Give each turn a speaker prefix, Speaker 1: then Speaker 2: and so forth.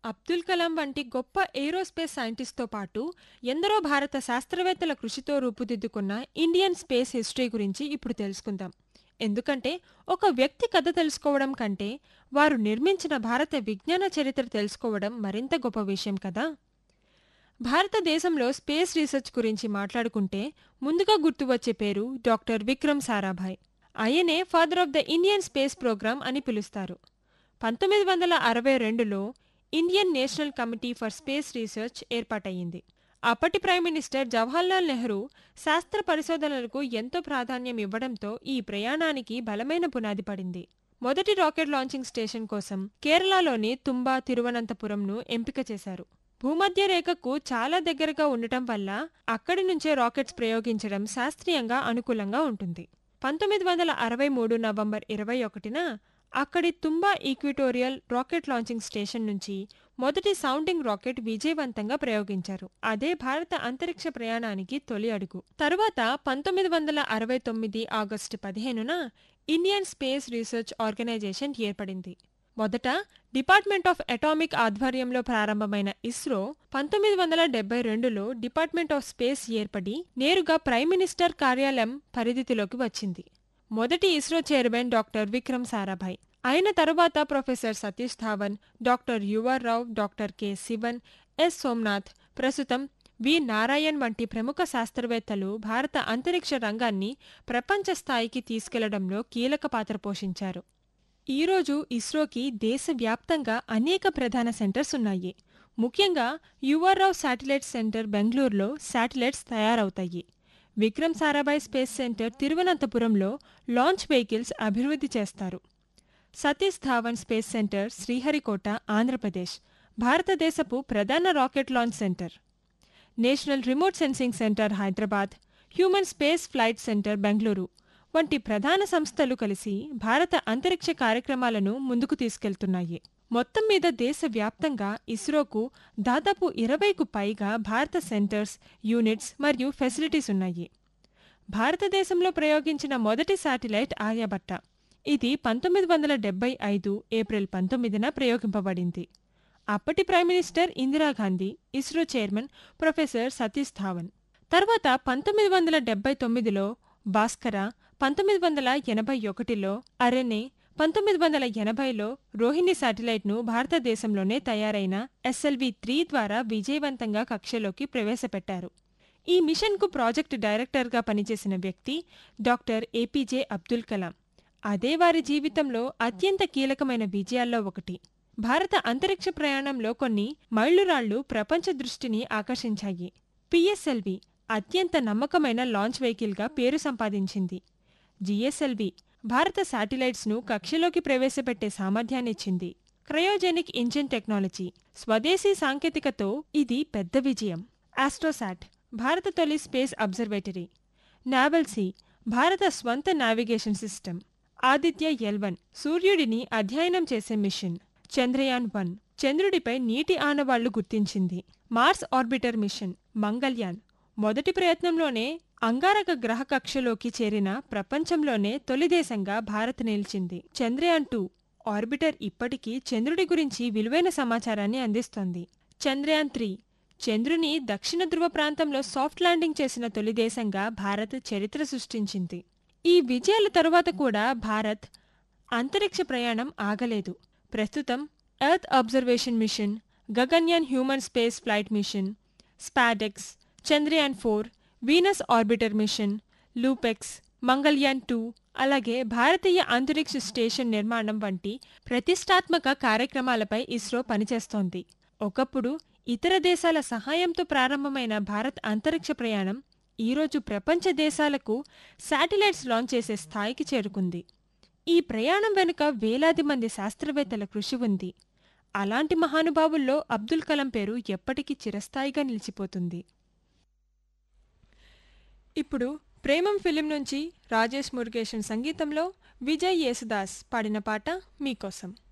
Speaker 1: అబ్దుల్ కలాం వంటి గొప్ప ఏరోస్పేస్ సైంటిస్ట్తో పాటు ఎందరో భారత శాస్త్రవేత్తల కృషితో రూపుదిద్దుకున్న ఇండియన్ స్పేస్ హిస్టరీ గురించి ఇప్పుడు తెలుసుకుందాం ఎందుకంటే ఒక వ్యక్తి కథ తెలుసుకోవడం కంటే వారు నిర్మించిన భారత విజ్ఞాన చరిత్ర తెలుసుకోవడం మరింత గొప్ప విషయం కదా భారతదేశంలో స్పేస్ రీసెర్చ్ గురించి మాట్లాడుకుంటే ముందుగా గుర్తువచ్చే పేరు డాక్టర్ విక్రమ్ సారాభాయ్ ఆయనే father of the Indian space programme అని పిలుస్తారు పంతొమ్మిది వందల అరవై రెండులో Indian national committee for space research ఏర్పాటయ్యింది అప్పటి ప్రైమ్ మినిస్టర్ జవహర్లాల్ నెహ్రూ శాస్త్ర పరిశోధనలకు ఎంతో ప్రాధాన్యం ఇవ్వడంతో ఈ ప్రయాణానికి బలమైన పునాది పడింది మొదటి రాకెట్ లాంచింగ్ స్టేషన్ కోసం కేరళలోని తుంబా తిరువనంతపురంను ఎంపిక చేశారు భూమధ్య రేఖకు చాలా దగ్గరగా ఉండటం వల్ల అక్కడి నుంచే రాకెట్స్ ప్రయోగించడం శాస్త్రీయంగా అనుకూలంగా ఉంటుంది పంతొమ్మిది వందల అరవై మూడు నవంబర్ ఇరవై ఒకటిన అక్కడి Thumba equatorial rocket launching station నుంచి మొదటి సౌండింగ్ రాకెట్ విజయవంతంగా ప్రయోగించారు అదే భారత అంతరిక్ష ప్రయాణానికి తొలి అడుగు తరువాత పంతొమ్మిది వందల అరవై తొమ్మిది ఆగస్టు పదిహేనున ఇండియన్ స్పేస్ రీసెర్చ్ ఆర్గనైజేషన్ ఏర్పడింది మొదట డిపార్ట్మెంట్ ఆఫ్ అటామిక్ ఆధ్వర్యంలో ప్రారంభమైన ఇస్రో పంతొమ్మిది వందల డెబ్బై రెండులో డిపార్ట్మెంట్ ఆఫ్ స్పేస్ ఏర్పడి నేరుగా ప్రైమ్ మినిస్టర్ కార్యాలయం పరిధిలోకి వచ్చింది మొదటి ISRO chairman doctor Vikram Sarabhai అయిన తరువాత professor Satish Dhawan doctor U R Rao doctor K Sivan S Somnath ప్రస్తుతం వి నారాయణ్ వంటి ప్రముఖ శాస్త్రవేత్తలు భారత అంతరిక్ష రంగాన్ని ప్రపంచ స్థాయికి తీసుకెళ్లడంలో కీలక పాత్ర పోషించారు ఈరోజు ఇస్రోకి దేశవ్యాప్తంగా అనేక ప్రధాన సెంటర్స్ ఉన్నాయి ముఖ్యంగా యువర్రావ్ శాటిలైట్ సెంటర్ బెంగళూరులో శాటిలైట్స్ తయారవుతాయి విక్రమ్ సారాభాయ్ స్పేస్ సెంటర్ తిరువనంతపురంలో లాంచ్ వెహికల్స్ అభివృద్ధి చేస్తారు సతీష్ ధావన్ స్పేస్ సెంటర్ శ్రీహరికోట ఆంధ్రప్రదేశ్ భారతదేశపు ప్రధాన rocket launch centre national remote sensing centre Hyderabad human space flight centre Bengaluru వంటి ప్రధాన సంస్థలు కలిసి భారత అంతరిక్ష కార్యక్రమాలను ముందుకు తీసుకెళ్తున్నాయి మొత్తం మీద దేశవ్యాప్తంగా ఇస్రోకు దాదాపు ఇరవైకు పైగా భారత సెంటర్స్ యూనిట్స్ మరియు ఫెసిలిటీస్ ఉన్నాయి భారతదేశంలో ప్రయోగించిన మొదటి శాటిలైట్ ఆర్యభట్ట ఇది పంతొమ్మిది వందల డెబ్బై ఐదు ఏప్రిల్ పంతొమ్మిదిన ప్రయోగింపబడింది అప్పటి prime minister Indira Gandhi ISRO chairman professor Satish Dhawan తర్వాత పంతొమ్మిది వందల డెబ్బై తొమ్మిదిలో భాస్కర పంతొమ్మిది వందల ఎనభై ఒకటిలో అరెనే పంతొమ్మిది వందల ఎనభైలో రోహిణి శాటిలైట్ను భారతదేశంలోనే తయారైన ఎస్ఎల్వి త్రీ ద్వారా విజయవంతంగా కక్షలోకి ప్రవేశపెట్టారు ఈ మిషన్కు ప్రాజెక్టు డైరెక్టర్గా పనిచేసిన వ్యక్తి డాక్టర్ ఏపీజే అబ్దుల్ కలాం అదే వారి జీవితంలో అత్యంత కీలకమైన విజయాల్లో ఒకటి భారత అంతరిక్ష ప్రయాణంలో కొన్ని మైలురాళ్లు ప్రపంచ దృష్టిని ఆకర్షించాయి పిఎస్ఎల్వి అత్యంత నమ్మకమైన లాంచ్ వెహికల్గా పేరు సంపాదించింది జిఎస్ఎల్వి భారత శాటిలైట్స్ను కక్షలోకి ప్రవేశపెట్టే సామర్థ్యాన్నిచ్చింది క్రయోజెనిక్ ఇంజిన్ టెక్నాలజీ స్వదేశీ సాంకేతికతో ఇది పెద్ద విజయం ఆస్ట్రోసాట్ భారత తొలి స్పేస్ అబ్జర్వేటరీ నావెల్సీ భారత స్వంత నావిగేషన్ సిస్టమ్ ఆదిత్య ఎల్వన్ సూర్యుడిని అధ్యయనం చేసే మిషన్ చంద్రయాన్ వన్ చంద్రుడిపై నీటి ఆనవాళ్లు గుర్తించింది మార్స్ ఆర్బిటర్ మిషన్ మంగళ్యాన్ మొదటి ప్రయత్నంలోనే అంగారక గ్రహ కక్షలోకి చేరిన ప్రపంచంలోనే తొలి దేశంగా భారత్ నిలిచింది చంద్రయాన్ టూ ఆర్బిటర్ ఇప్పటికీ చంద్రుడి గురించి విలువైన సమాచారాన్ని అందిస్తోంది చంద్రయాన్ త్రీ చంద్రుని దక్షిణ ధృవ ప్రాంతంలో సాఫ్ట్ ల్యాండింగ్ చేసిన తొలి దేశంగా భారత్ చరిత్ర సృష్టించింది ఈ విజయాల తరువాత కూడా భారత్ అంతరిక్ష ప్రయాణం ఆగలేదు ప్రస్తుతం earth observation mission Gaganyaan human space flight mission SpaDeX Chandrayaan four Venus orbiter mission LUPEX Mangalyaan two అలాగే భారతీయ అంతరిక్ష స్టేషన్ నిర్మాణం వంటి ప్రతిష్టాత్మక కార్యక్రమాలపై ఇస్రో పనిచేస్తోంది ఒకప్పుడు ఇతర దేశాల సహాయంతో ప్రారంభమైన భారత్ అంతరిక్ష ప్రయాణం ఈరోజు ప్రపంచ దేశాలకు శాటిలైట్స్ లాంచ్ చేసే స్థాయికి చేరుకుంది ఈ ప్రయాణం వెనుక వేలాది మంది శాస్త్రవేత్తల కృషి ఉంది అలాంటి మహానుభావుల్లో అబ్దుల్ కలాం పేరు ఎప్పటికీ చిరస్థాయిగా నిలిచిపోతుంది ఇప్పుడు ప్రేమం ఫిలిం నుంచి రాజేష్ మురుగేషన్ సంగీతంలో విజయ్ యేసుదాస్ పాడిన పాట మీకోసం